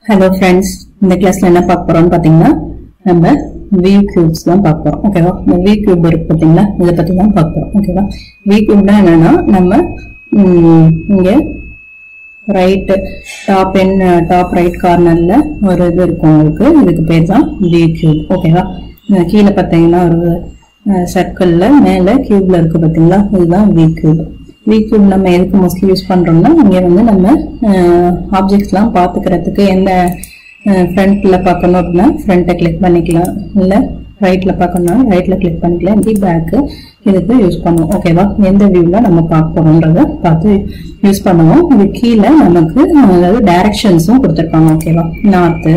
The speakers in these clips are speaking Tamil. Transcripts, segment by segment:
ஹலோ ஃப்ரெண்ட்ஸ் இந்த கிளாஸ்ல என்ன பார்க்க போறோம்னு பார்த்தீங்கன்னா நம்ம வியூ கியூப்ஸ் தான் பார்க்க போறோம் ஓகேவா இந்த வியூ கியூப் இருக்கு பார்த்தீங்களா இதை பத்தி தான் பார்க்க போறோம் ஓகேவா வியூ கியூப்னா என்னன்னா நம்ம ம், இங்க ரைட் டாப் என் டாப் ரைட் கார்னர்ல ஒரு இது இருக்கும் உங்களுக்கு இதுக்கு பேர் தான் வியூ கியூப் ஓகேவா இந்த கீழே பார்த்தீங்கன்னா ஒரு சர்க்கிள்ல மேல கியூப்ல இருக்கு பார்த்தீங்களா இதுதான் வியூ கியூப் வியூ கியூப் நம்ம எதுக்கு மோஸ்ட்லி யூஸ் பண்றோம்னா இங்க வந்து நம்ம ஆப்ஜெக்ட்ஸ்லாம் பார்த்துக்கிறதுக்கு எந்த ஃப்ரண்ட்ல பார்க்கணும் அப்படின்னா ஃப்ரண்ட்டை கிளிக் பண்ணிக்கலாம் இல்லை ரைட்ல பார்க்கணும்னா ரைட்ல கிளிக் பண்ணிக்கலாம் இப்படி பேக்கு இதுக்கு யூஸ் பண்ணுவோம் ஓகேவா எந்த வியூல நம்ம பார்க்க போறோம்ன்றத பார்த்து யூஸ் பண்ணுவோம் இது கீழே நமக்கு அதாவது டைரக்ஷன்ஸும் கொடுத்துருப்பாங்க ஓகேவா நார்த்து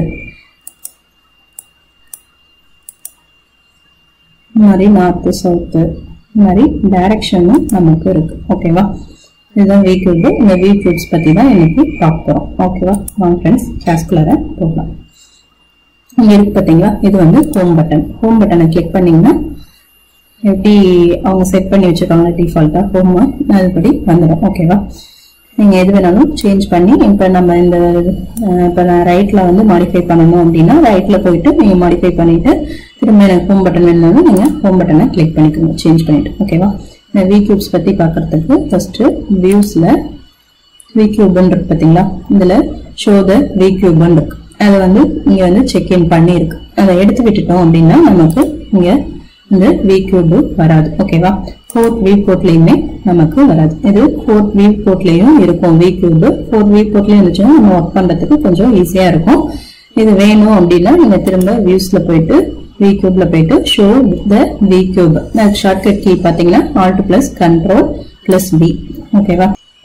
இந்த மாதிரி நார்த்து சவுத்து இந்த மாதிரி டைரக்ஷனும் நமக்கு இருக்கு ஓகேவா இதுதான் வீ கியூப் இந்த வீ கியூப்ஸ் பத்தி தான் இன்னைக்கு பார்க்க போறோம் ஓகேவா வாங்க ஃப்ரெண்ட்ஸ் கிளாஸ்குள்ளார போகலாம் இங்க இருக்கு பாத்தீங்களா இது வந்து ஹோம் பட்டன் ஹோம் பட்டனை கிளிக் பண்ணீங்கன்னா எப்படி அவங்க செட் பண்ணி வச்சிருக்காங்க டிஃபால்ட்டா ஹோம் அதுபடி வந்துடும் ஓகேவா நீங்க எது வேணாலும் சேஞ்ச் பண்ணி இப்ப நம்ம இந்த அஹ், இப்ப நான் ரைட்ல வந்து மாடிஃபை பண்ணணும் அப்படின்னா ரைட்ல போயிட்டு நீங்க மாடிஃபை பண்ணிட்டு திரும்ப எனக்கு ஹோம் பட்டன் வேணும்னாலும் நீங்க ஹோம் பட்டனை கிளிக் பண்ணிக்கோங்க சேஞ்ச் பண்ணிட்டு ஓகேவா இந்த வி கியூப்ஸ் பத்தி பார்க்கறதுக்கு ஃபர்ஸ்ட் வியூஸ்ல வி கியூப்னு இருக்கு பாத்தீங்களா இதுல ஷோ த வி கியூப்னு இருக்கு அதை வந்து இங்க வந்து செக் இன் பண்ணி இருக்கு அதை எடுத்து விட்டுட்டோம் அப்படின்னா நமக்கு இங்க இந்த வி கியூப் வராது ஓகேவா ஃபோர்த் வி போர்ட்லயுமே நமக்கு வராது இது ஃபோர்த் வி போர்ட்லயும் இருக்கும் வி கியூப் ஃபோர்த் வி போர்ட்லயும் இருந்துச்சுன்னா நம்ம ஒர்க் பண்றதுக்கு கொஞ்சம் ஈஸியா இருக்கும் இது வேணும் அப்படின்னா நீங்க திரும்ப வியூஸ்ல போயிட்டு வி கியூப்ல போயிட்டு show the V cube shortcut key பாத்தீங்கன்னா alt plus control plus P ஓகேவா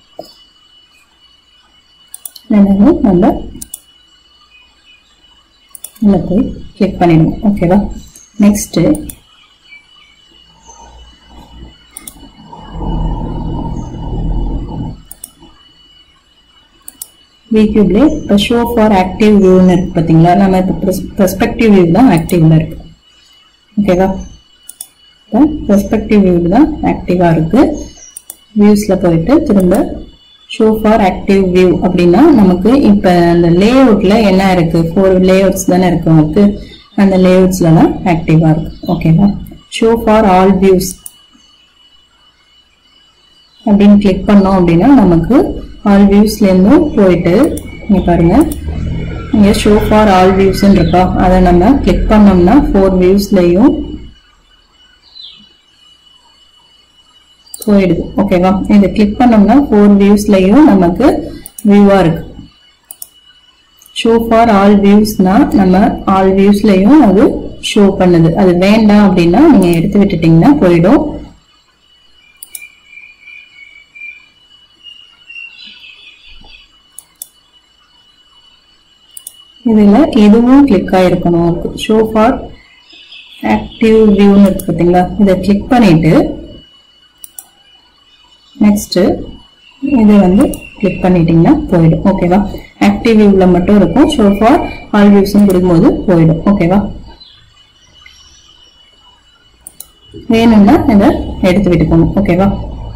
என்னன்னு நம்ம உள்ள போய் கிளிக் பண்ணிடுவோம் ஓகேவா நெக்ஸ்ட் வியூக்யூப்ல இப்போ ஷோ ஃபார் ஆக்டிவ் வியூன்னு இருக்கு பார்த்தீங்களா நம்ம இப்போ பெர்ஸ்பெக்டிவ் வியூ தான் ஆக்டிவ்ல இருக்கு ஓகேவா இப்போ பெர்ஸ்பெக்டிவ் வியூ தான் ஆக்டிவா இருக்கு வியூஸ்ல போயிட்டு திரும்ப ஷோ ஃபார் ஆக்டிவ் வியூ அப்படின்னா நமக்கு இப்போ அந்த லேஅவுட்ல என்ன இருக்கு ஃபோர் லேஅவுட்ஸ் தானே இருக்கு உங்களுக்கு அந்த லேஅவுட்ஸ்லாம் ஆக்டிவா இருக்கு ஓகேவா ஷோ ஃபார் ஆல் வியூஸ் அப்படின்னு கிளிக் பண்ணோம் அப்படின்னா நமக்கு ஆல் வியூஸ்ல இருந்தும் போயிட்டு இங்க பாருங்க இங்க ஷோ ஃபார் ஆல் வியூஸ் இருக்கா அதை நம்ம கிளிக் பண்ணோம்னா ஃபோர் வியூஸ்லயும் போயிடுது ஓகேவா இதை கிளிக் பண்ணோம்னா ஃபோர் வியூஸ்லயும் நமக்கு வியூவா இருக்கு ஷோ ஃபார் ஆல் வியூஸ்னா நம்ம ஆல் வியூஸ்லயும் அது ஷோ பண்ணுது அது வேண்டாம் அப்படின்னா நீங்க எடுத்து விட்டுட்டீங்கன்னா போயிடும் இதுல இதுவும் கிளிக் ஆயிருக்கணும் ஷோ ஃபார் ஆக்டிவ் வியூன்னு இருக்கு பார்த்தீங்களா இதை கிளிக் பண்ணிட்டு நெக்ஸ்ட் இது வந்து கிளிக் பண்ணிட்டீங்கன்னா போயிடும் ஓகேவா ஆக்டிவ் வியூல மட்டும் இருக்கும் ஷோ ஃபார் ஆல் வியூஸ்னு கொடுக்கும்போது போயிடும் ஓகேவா வேணும்னா இதை எடுத்து விட்டுக்கணும் ஓகேவா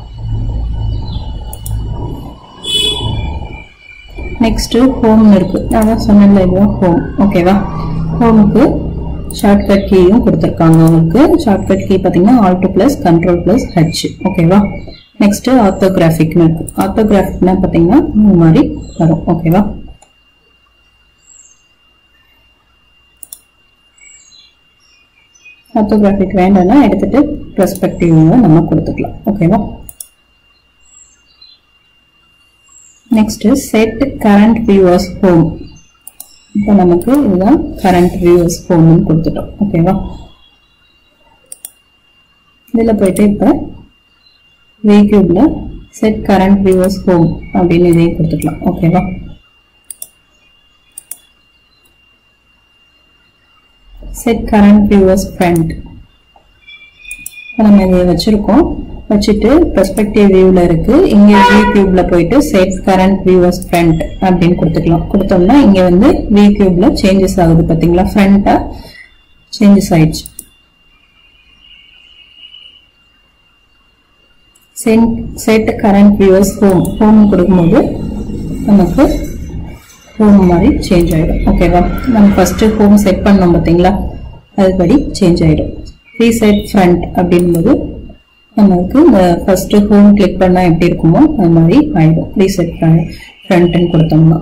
நெக்ஸ்ட் ஹோம் இருக்கு அதான் சொன்னல இதுதான் ஹோம் ஓகேவா ஹோமுக்கு ஷார்ட்கட் கீயும் கொடுத்துருக்காங்க உங்களுக்கு ஷார்ட்கட் கீ பார்த்தீங்கன்னா alt plus control plus H ஓகேவா நெக்ஸ்ட் ஆர்த்தோகிராஃபிக்னு இருக்கு ஆர்த்தோகிராஃபிக்னா பார்த்தீங்கன்னா இந்த மாதிரி வரும் ஓகேவா ஆர்த்தோகிராஃபிக் வேண்டாம்னா எடுத்துட்டு பெர்ஸ்பெக்டிவ் நம்ம கொடுத்துக்கலாம் ஓகேவா next set current viewers home இப்போ நமக்கு இதுதான் கரண்ட் வியூவர்ஸ் ஹோம்னு கொடுத்துட்டோம் ஓகேவா இதில் போயிட்டு இப்போ வியூக்யூப்ல செட் கரண்ட் வியூவர்ஸ் ஹோம் அப்படின்னு இதையும் கொடுத்துக்கலாம் ஓகேவா செட் கரண்ட் வியூவர்ஸ் ஃப்ரண்ட் நம்ம இதை வச்சிருக்கோம் வச்சுட்டு பெர்ஸ்பெக்டிவ் வியூல இருக்கு இங்க வியூ கியூப்ல போயிட்டு செட் கரண்ட் வியூவர்ஸ் ஃப்ரண்ட் அப்படின்னு கொடுத்துக்கலாம் கொடுத்தோம்னா இங்க வந்து வியூ கியூப்ல சேஞ்சஸ் ஆகுது பாத்தீங்களா ஃப்ரண்டா சேஞ்சஸ் ஆயிடுச்சு set current viewers home home கொடுக்கும்போது நமக்கு ஹோம் மாதிரி சேஞ்ச் ஆகிடும் ஓகேவா நம்ம ஃபஸ்ட்டு ஹோம் செட் பண்ணோம் பார்த்தீங்களா அதுபடி சேஞ்ச் ஆகிடும் ரீசெட் ஃப்ரண்ட் அப்படின்போது நமக்கு இந்த ஃபஸ்ட்டு ஹோம் கிளிக் பண்ணால் எப்படி இருக்குமோ அது மாதிரி ஆகிடும் ரீசெட் ஃப்ரண்ட்னு கொடுத்தோம்னா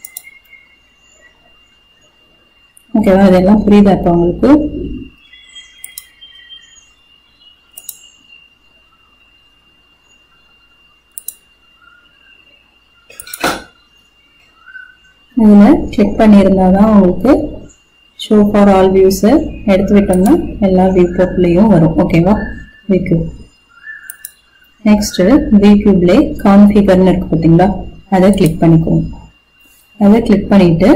ஓகேவா இதெல்லாம் புரியுதா இப்போ உங்களுக்கு இதில் கிளிக் பண்ணியிருந்தா தான் உங்களுக்கு ஷோ ஃபார் ஆல் வியூஸை எடுத்து விட்டோம்னா எல்லா வியூ போர்ட்லேயும் வரும் ஓகேவா விக்யூப் நெக்ஸ்ட்டு விக்யூப்லே கான்ஃபிகர்னு இருக்கு பார்த்தீங்களா அதை கிளிக் பண்ணிக்கோங்க அதை கிளிக் பண்ணிட்டு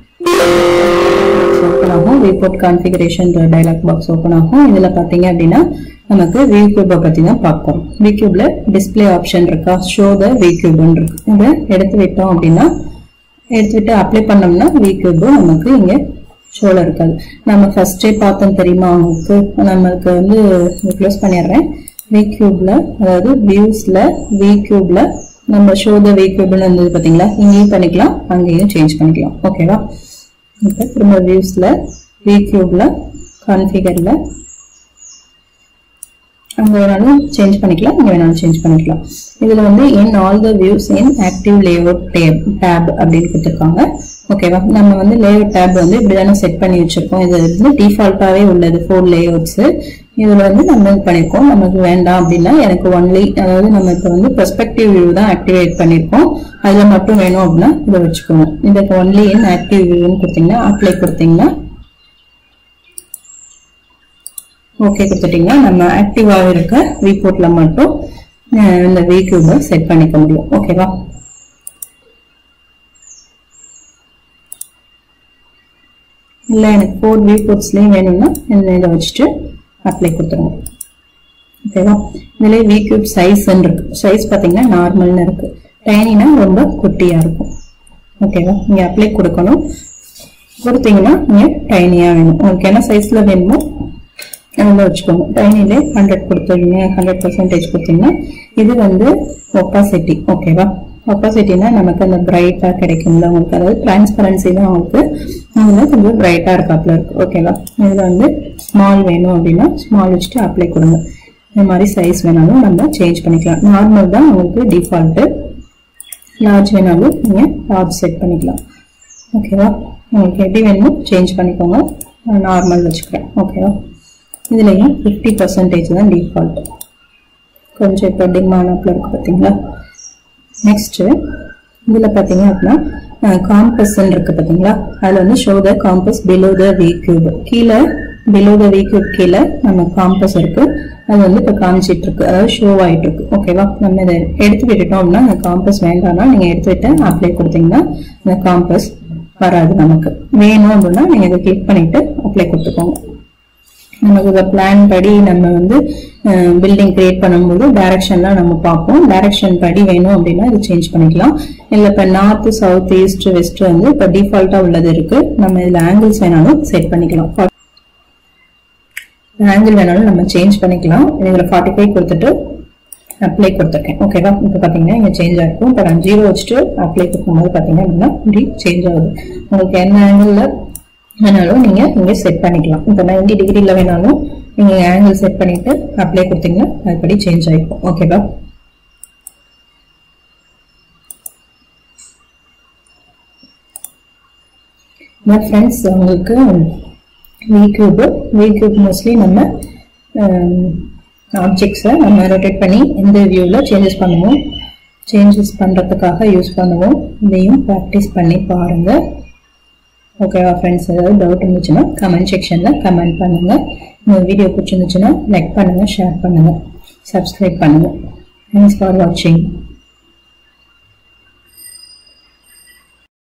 ஓப்பன் ஆகும் viewport configuration dialog box open ஆகும் இதில் பார்த்தீங்க அப்படின்னா நமக்கு வியூக்யூபை பற்றி தான் பார்ப்போம் வியூக்யூப்ல டிஸ்பிளே ஆப்ஷன் இருக்கா ஷோ த வியூக்யூப்னு இருக்கு இதை எடுத்து விட்டோம் அப்படின்னா எடுத்துவிட்டு அப்ளை பண்ணோம்னா விக்யூபு நமக்கு இங்கே ஷோல இருக்காது நம்ம ஃபர்ஸ்டே பார்த்தோம் தெரியுமா உங்களுக்கு நம்மளுக்கு வந்து க்ளோஸ் பண்ணிடுறேன் விக்யூப்ல அதாவது வியூஸ்ல விக்யூப்ல நம்ம ஷோ த விக்யூப்னு இருந்தது பார்த்தீங்களா இங்கேயும் பண்ணிக்கலாம் அங்கேயும் சேஞ்ச் பண்ணிக்கலாம் ஓகேவா இப்போ திரும்ப வியூஸ்ல விக்யூப்ல கான்ஃபிகர்ல அங்க வேணாலும் சேஞ்ச் பண்ணிக்கலாம் இங்க வேணாலும் சேஞ்ச் பண்ணிக்கலாம் இதுல வந்து in all the views in active layout tab tab அப்படின்னு கொடுத்துருக்காங்க ஓகேவா நம்ம வந்து லேஅவுட் டேப் வந்து இப்படிதானே செட் பண்ணி வச்சிருக்கோம் இது வந்து டிஃபால்ட்டாவே உள்ளது ஃபோர் லேஅவுட்ஸ் இதுல வந்து நம்ம இது பண்ணிருக்கோம் நமக்கு வேண்டாம் அப்படின்னா எனக்கு ஒன்லி அதாவது நம்ம இப்போ வந்து பெர்ஸ்பெக்டிவ் வியூ தான் ஆக்டிவேட் பண்ணிருக்கோம் அதுல மட்டும் வேணும் அப்படின்னா இதை வச்சுக்கோங்க இதுக்கு ஒன்லி இன் ஆக்டிவ் வியூன்னு கொடுத்தீங்கன்னா அப்ளை கொடுத்தீங்கன்னா ஓகே கொடுத்துட்டீங்கன்னா நம்ம ஆக்டிவாக இருக்க விபோர்ட்ல மட்டும் அஹ், இந்த விக்யூபை செட் பண்ணிக்க முடியும் ஓகேவா இல்லை எனக்கு ஃபோர் விபோர்ட்ஸ்லேயும் வேணும்னா இந்த இதை வச்சுட்டு அப்ளை கொடுத்துருங்க ஓகேவா இதுலேயே விக்யூப் சைஸ்ன்னு இருக்கு சைஸ் பார்த்தீங்கன்னா நார்மல்னு இருக்கு டைனினா ரொம்ப குட்டியாக இருக்கும் ஓகேவா நீங்கள் அப்ளை கொடுக்கணும் கொடுத்தீங்கன்னா நீங்கள் டைனியாக வேணும் உங்களுக்கு என்ன சைஸில் வேணுமோ அதில் வச்சுக்கோங்க டைனிலே ஹண்ட்ரட் கொடுத்துருங்க ஹண்ட்ரட் பர்சன்டேஜ் கொடுத்தீங்கன்னா இது வந்து ஒப்பாசிட்டி ஓகேவா ஒப்பாசிட்டினா நமக்கு அந்த பிரைட்டாக கிடைக்கும்ல உங்களுக்கு அதாவது டிரான்ஸ்பரன்சி தான் உங்களுக்கு அதில் கொஞ்சம் பிரைட்டாக இருக்காப்புல இருக்கு ஓகேவா இதில் வந்து ஸ்மால் வேணும் அப்படின்னா ஸ்மால் வச்சுட்டு அப்ளை கொடுங்க இந்த மாதிரி சைஸ் வேணாலும் நம்ம சேஞ்ச் பண்ணிக்கலாம் நார்மல் தான் உங்களுக்கு டிஃபால்ட்டு லார்ஜ் வேணாலும் நீங்கள் லார்ஜ் செட் பண்ணிக்கலாம் ஓகேவா உங்களுக்கு எப்படி வேணுமோ சேஞ்ச் பண்ணிக்கோங்க நார்மல் வச்சுக்கிறேன் ஓகேவா இதுலேயும் ஃபிஃப்டி பர்சன்டேஜ் தான் டிஃபால்ட் கொஞ்சம் இப்போ டிமானாப்பில் இருக்குது பார்த்தீங்களா நெக்ஸ்ட்டு இதில் பார்த்தீங்க அப்படின்னா காம்பஸ்ன்னு இருக்கு பார்த்தீங்களா அதில் வந்து show the compass below the V cube கீழே பிலோ த வி கியூப் கீழே நம்ம காம்பஸ் இருக்கு அது வந்து இப்போ காமிச்சிட்டு இருக்கு அதாவது ஷோ ஆயிட்டு இருக்கு ஓகேவா நம்ம இதை எடுத்து விட்டுட்டோம் அப்படின்னா அந்த காம்பஸ் வேண்டாம்னா நீங்கள் எடுத்து விட்டு அப்ளை கொடுத்தீங்கன்னா அந்த காம்பஸ் வராது நமக்கு வேணும் அப்படின்னா நீங்கள் இதை கிளிக் பண்ணிட்டு அப்ளை கொடுத்துக்கோங்க நமக்கு இந்த பிளான் படி நம்ம வந்து பில்டிங் கிரியேட் பண்ணும்போது டைரக்ஷன்லாம் நம்ம பார்ப்போம் டைரக்ஷன் படி வேணும் அப்படின்னா இது சேஞ்ச் பண்ணிக்கலாம் இல்லை இப்போ நார்த் சவுத் ஈஸ்ட் வெஸ்ட் வந்து இப்போ டிஃபால்ட்டாக உள்ளது இருக்கு நம்ம இதில் ஆங்கிள்ஸ் வேணாலும் செட் பண்ணிக்கலாம் ஆங்கிள் வேணாலும் நம்ம சேஞ்ச் பண்ணிக்கலாம் இதில் ஃபார்ட்டி ஃபைவ் கொடுத்துட்டு அப்ளை கொடுத்துருக்கேன் ஓகேவா இப்போ பார்த்தீங்கன்னா இங்கே சேஞ்ச் ஆகிருக்கும் இப்போ நான் ஜீரோ வச்சுட்டு அப்ளை கொடுக்கும்போது பார்த்தீங்க அப்படின்னா இப்படி சேஞ்ச் ஆகுது உங்களுக்கு என்ன ஆங்கிளில் வேணாலும் நீங்கள் இங்கே செட் பண்ணிக்கலாம் இப்போ நைன்டி டிகிரியில் வேணாலும் நீங்கள் ஆங்கிள் செட் பண்ணிட்டு அப்ளை கொடுத்தீங்கன்னா அதுபடி சேஞ்ச் ஆகிருக்கும் ஓகேவா ஃப்ரெண்ட்ஸ் உங்களுக்கு விக்யூப் விக்யூப் மோஸ்ட்லி நம்ம ஆப்ஜெக்ட்ஸை நம்ம ரொட்டேட் பண்ணி எந்த வியூவில் சேஞ்சஸ் பண்ணுவோம் சேஞ்சஸ் பண்ணுறதுக்காக யூஸ் பண்ணுவோம் இதையும் ப்ராக்டிஸ் பண்ணி பாருங்கள் ஓகேவா ஃப்ரெண்ட்ஸ் ஏதாவது டவுட் இருந்துச்சுன்னா கமெண்ட் செக்ஷனில் கமெண்ட் பண்ணுங்கள் இந்த வீடியோ பிடிச்சிருந்துச்சுன்னா லைக் பண்ணுங்கள் ஷேர் பண்ணுங்கள் சப்ஸ்கிரைப் பண்ணுங்கள் தேங்க்ஸ் ஃபார் வாட்சிங்